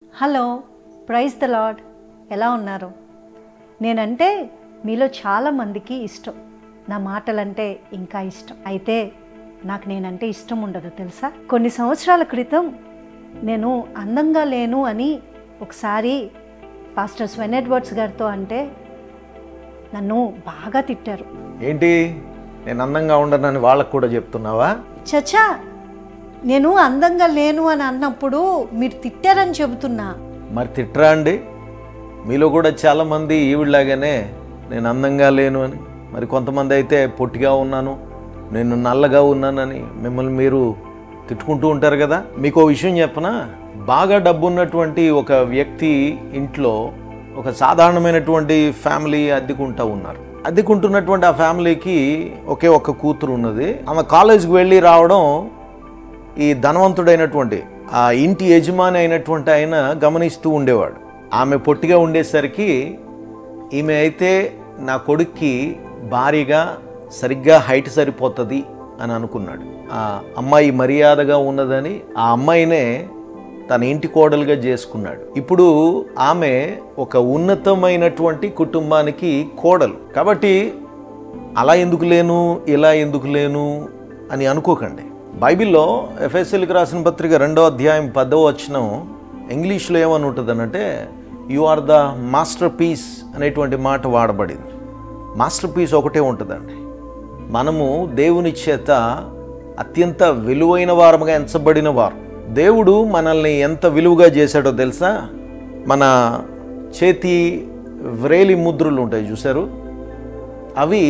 hello praise the lord ఎలా ఉన్నారు నేనంటే మీలో చాలామందికి ఇష్టం నా మాటలంటే ఇంకా ఇష్టం అయితే నాకు నేనంటే ఇష్టం ఉండదు తెలుసా కొన్ని సంవత్సరాల క్రితం నేను అందంగా లేను అని ఒకసారి పాస్టర్ స్వెన్ ఎడ్వర్డ్స్ గారితో అంటే నన్ను బాగా తిట్టారు ఏంటి నేను అందంగా ఉండనని వాళ్ళకు కూడా చెప్తున్నావా చచ్చా నేను అందంగా లేను అని అన్నప్పుడు మీరు తిట్టారని చెబుతున్నా మరి తిట్టరా అండి మీలో కూడా చాలామంది ఈవిడలాగానే నేను అందంగా లేను అని మరి కొంతమంది అయితే పొట్టిగా ఉన్నాను నేను నల్లగా ఉన్నానని మిమ్మల్ని మీరు తిట్టుకుంటూ ఉంటారు కదా మీకు ఓ విషయం చెప్పనా బాగా డబ్బు ఉన్నటువంటి ఒక వ్యక్తి ఇంట్లో ఒక సాధారణమైనటువంటి ఫ్యామిలీ అద్దెకుంటూ ఉన్నారు అద్దెకుంటున్నటువంటి ఆ ఫ్యామిలీకి ఒకే ఒక్క కూతురు ఉన్నది ఆమె కాలేజీకి వెళ్ళి రావడం ఈ ధనవంతుడైనటువంటి ఆ ఇంటి యజమాని అయినటువంటి ఆయన గమనిస్తూ ఉండేవాడు ఆమె పొట్టిగా ఉండేసరికి ఈమె అయితే నా కొడుక్కి భారీగా సరిగ్గా హైట్ సరిపోతుంది అని అనుకున్నాడు ఆ అమ్మాయి మర్యాదగా ఉన్నదని ఆ అమ్మాయినే తన ఇంటి కోడలుగా చేసుకున్నాడు ఇప్పుడు ఆమె ఒక ఉన్నతమైనటువంటి కుటుంబానికి కోడలు కాబట్టి అలా ఎందుకు లేను ఇలా ఎందుకు లేను అని అనుకోకండి బైబిల్లో ఎఫ్ఎస్ఎల్కి రాసిన పత్రిక రెండో అధ్యాయం పదో వచనం ఇంగ్లీష్లో ఏమని ఉంటుందనంటే you are the masterpiece అనేటువంటి మాట వాడబడింది మాస్టర్ పీస్ ఒకటే ఉంటుందండి మనము దేవుని చేత అత్యంత విలువైన వారముగా ఎంచబడిన వారు దేవుడు మనల్ని ఎంత విలువగా చేశాడో తెలుసా మన చేతి వ్రేలి ముద్రలు ఉంటాయి చూసారు అవి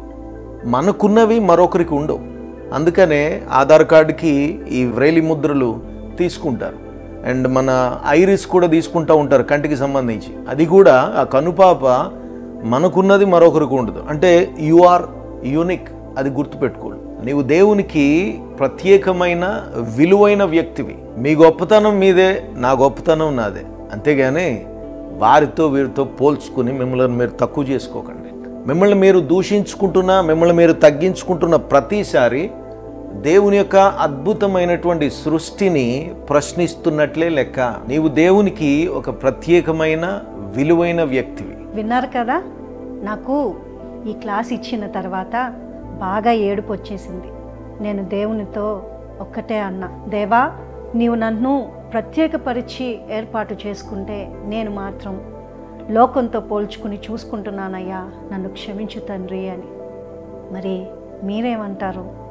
మనకున్నవి మరొకరికి ఉండవు అందుకనే ఆధార్ కార్డుకి ఈ వ్రేలి ముద్రలు తీసుకుంటారు అండ్ మన ఐరిస్ కూడా తీసుకుంటూ ఉంటారు కంటికి సంబంధించి అది కూడా ఆ కనుపాప మనకున్నది మరొకరికి ఉండదు అంటే యు ఆర్ యూనిక్ అది గుర్తుపెట్టుకోండి నీవు దేవునికి ప్రత్యేకమైన విలువైన వ్యక్తివి మీ గొప్పతనం మీదే నా గొప్పతనం నాదే అంతేగాని వారితో వీరితో పోల్చుకుని మిమ్మల్ని మీరు తక్కువ చేసుకోకండి మిమ్మల్ని మీరు దూషించుకుంటున్నా మిమ్మల్ని మీరు తగ్గించుకుంటున్న ప్రతిసారి దేవుని యొక్క అద్భుతమైనటువంటి సృష్టిని ప్రశ్నిస్తున్నట్లే లెక్క నీవు దేవునికి ఒక ప్రత్యేకమైన విలువైన వ్యక్తివి విన్నారు కదా నాకు ఈ క్లాస్ ఇచ్చిన తర్వాత బాగా ఏడుపు వచ్చేసింది నేను దేవునితో ఒక్కటే అన్నా దేవా నీవు నన్ను ప్రత్యేకపరిచి ఏర్పాటు చేసుకుంటే నేను మాత్రం లోకంతో పోల్చుకుని చూసుకుంటున్నానయ్యా నన్ను క్షమించు తండ్రి అని మరి మీరేమంటారు